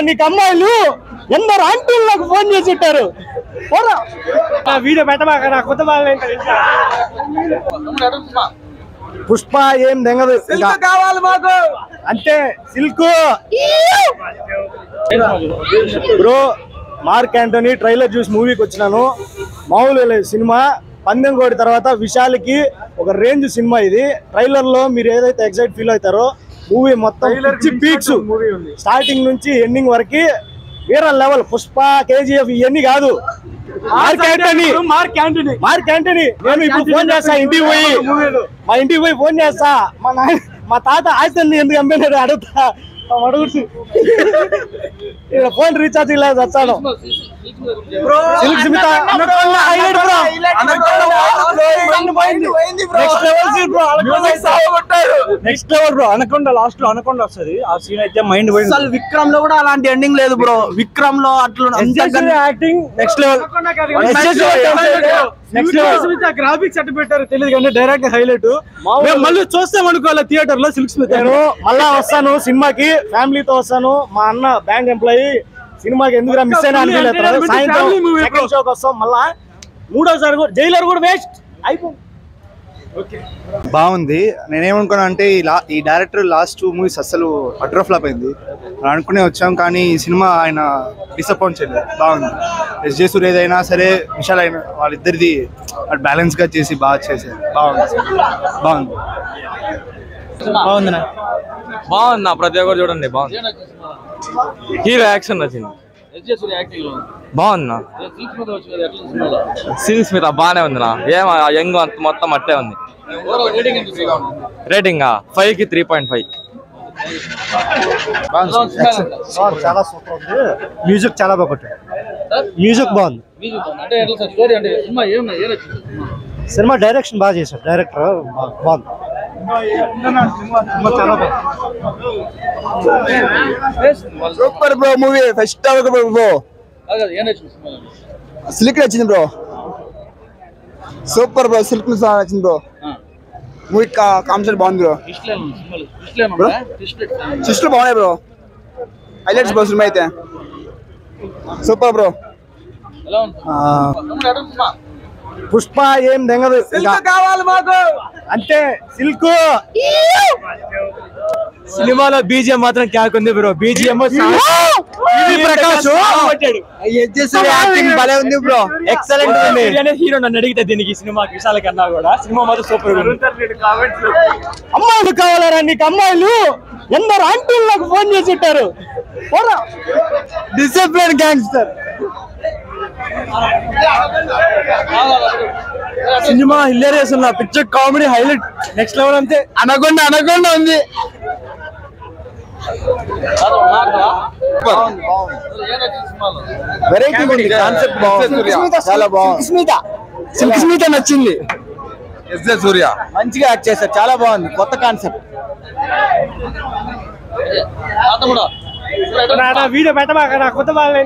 నీకు అమ్మాయిలు ఎందరు ఆంటీలు నాకు ఫోన్ చేసి ఉంటారు పోరా వీడియో పెట్టమాక నా కొత్త బాగా పుష్ప ఏం దెంగదు ఇంకా. కావాలి మాకు అంతే silk bro Mark Antony trailer చూసి మూవీకి వచ్చినాను మామూలు లేదు సినిమా పందెం కోడి తర్వాత విశాల్కి ఒక రేంజ్ సినిమా ఇది ట్రైలర్ లో మీరు ఏదైతే ఎక్సైట్ ఫీల్ అవుతారో మూవీ మొత్తం పీక్స్ స్టార్టింగ్ నుంచి ఎండింగ్ వరకు వేరే లెవెల్ పుష్ప కేజీఎఫ్ ఇవన్నీ కాదు Mark Antony Mark Antony Mark Antony నేను ఇప్పుడు ఫోన్ చేస్తా ఇంటికి పోయి మా ఇంటికి పోయి ఫోన్ చేస్తా మా నాయన మా తాత ఆస్తిని ఎందుకు అమ్మినాడు అడుగుతా మా అడుగుతు ఇక్కడ ఫోన్ రీఛార్జ్ లేదు వచ్చాను silk Smitha highlight bro next level bro next level bro anaconda last లో అనకొండ వస్తుంది ఆ సీన్ అయితే మైండ్ పోయింది అసలు విక్రమ్ లో కూడా అలాంటి ఎండింగ్ లేదు బ్రో విక్రమ్ లో అట్లా అంత gun- acting next level next level graphics అట్టు పెట్టారు తెలియదు కానీ డైరెక్ట్ హైలైట్ మామూలు- మళ్ళీ చూస్తాం అనుకోవాలి థియేటర్ లో సిల్క్ స్మిత్ నేను మళ్ళా వస్తాను సినిమాకి ఫ్యామిలీతో వస్తాను మా అన్న బ్యాంక్ ఎంప్లాయీ సినిమాకి ఎందుకు మిస్ అయినా Family అనిపించలేదు entertainment సాయంత్రం family movie సెకండ్ bro. షోకి వస్తాం మళ్ళా మూడోసారి కూడా జైలర్ కూడా వేస్ట్ అయిపోయింది బాగుంది నేనేమనుకున్నా అంటే ఈ లా ఈ డైరెక్టర్ లాస్ట్ టూ మూవీస్ అసలు అటర్ ఫ్లాప్ అయింది అని అనుకునే వచ్చాం కానీ ఈ సినిమా ఆయన డిసప్పాయింట్ చేయలేదు బాగుంది ఎస్ జే సూర్య ఏదైనా సరే విశాల్ అయిన వాళ్ళిద్దరిది బ్యాలెన్స్ గా చేసి బాగా చేశారు బాగుంది బాగుంది బాగుంది బాగుంది నా ప్రతి ఒక్కరు చూడండి బాగుంది హీరో యాక్షన్ నచ్చింది బాగుంది సిల్క్స్ మీద బాగానే ఉంది నా ఏం ఆ యంగ్ అంత మొత్తం అట్టే ఉంది రేటింగ్ ఫైవ్ కి త్రీ పాయింట్ ఫైవ్ చాలా సూపర్ ఉంది మ్యూజిక్ చాలా బాగుంటుంది మ్యూజిక్ బాగుంది సినిమా డైరెక్షన్ బాగా చేశారు డైరెక్టర్ బాగుంది చాలా super bro movie first bro silk నచ్చింది బ్రో సూపర్ బ్రో సిల్క్ నచ్చింది బ్రో మూవీ కాన్సెప్ట్ బాగుంది బ్రో సిస్టర్ బాగున్నాయి బ్రో హైలైట్స్ బ్రో సినిమా అయితే సూపర్ బ్రో పుష్ప ఏం దెంగదు ఇంకా. కావాలి మాకు అంతే సిల్క్ సినిమాలో బీజిఎం మాత్రం క్యాక్ ఉంది బ్రో బీజిఎం ప్రకాష్ యాక్టింగ్ భలే ఉంది బ్రో ఎక్సలెంట్ ఉంది హీరో నన్ను అడిగితే దీనికి సినిమాకి విశాల కన్నా కూడా సినిమా మాత్రం సూపర్ అమ్మాయిలు కావాలరా నీకు అమ్మాయిలు ఎందరు ఆంటీలు నాకు ఫోన్ చేసి ఉంటారు పోరా డిసిప్లిన్ గ్యాంగ్స్టర్ సినిమా హిలేరియస్ ఉన్న picture comedy highlight next level అంతే అనకొండ అనకొండ ఉంది వెరైటీ ఉంది కాన్సెప్ట్ బాగుంది చాలా బాగుంది స్మిత సిల్క్ స్మిత నచ్చింది సూర్య మంచిగా యాక్ట్ చేశారు చాలా బాగుంది కొత్త కాన్సెప్ట్ వీడియో పెట్టమాక నా కొత్త బాగా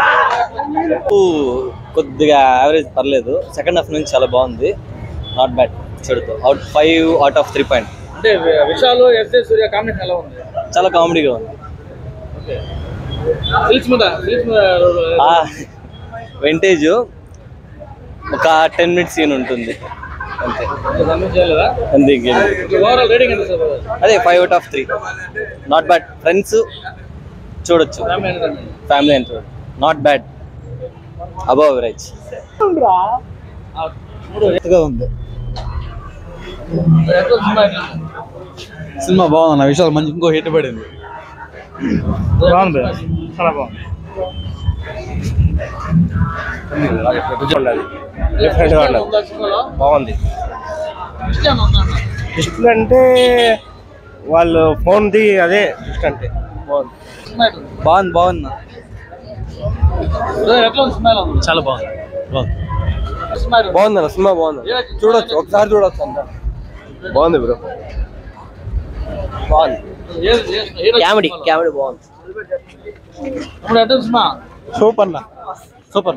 కొద్దిగా యావరేజ్ పర్లేదు సెకండ్ హాఫ్ నుంచి చాలా బాగుంది నాట్ బ్యాడ్ చెడుతో out five out of three point అంటే విశాల్ ఎస్ఏ సూర్య కాంబినేషన్ ఎలా ఉంది చాలా కామెడీగా ఉంది సిల్క్స్ మీద సిల్క్స్ మీద వెంటేజ్ ఒక టెన్ మినిట్స్ సీన్ ఉంటుంది అంతే చేయలేదా అంతే ఇంకేం లేదు. ఓవరాల్ రేటింగ్ ఎంత సార్ అదే five out of three not bad friends చూడొచ్చు ఫ్యామిలీ అని చూడొచ్చు నాట్ బ్యాడ్ అబవ్ అవరేజ్ ఉంది సినిమా బాగుంది విశాల్ మంచి ఇంకో హిట్ పడింది బాగుంది చాలా బాగుంది డిఫరెంట్ గా ఉండదు బాగుంది డిస్ప్లే అంటే వాళ్ళు ఫోన్ ది అదే డిస్ట్ అంటే బాగుంది బాగుంది బాగుంది ఎట్లా ఉంది స్మైల్ ఉంది చాలా బాగుంది బాగుంది సినిమా బాగుంది చూడొచ్చు ఒకసారి చూడొచ్చు అంట బాగుంది బ్రో బాగుంది కామెడీ కామెడీ బాగుంది ఇప్పుడు ఎట్లా ఉంది సినిమా సూపర్ నా సూపర్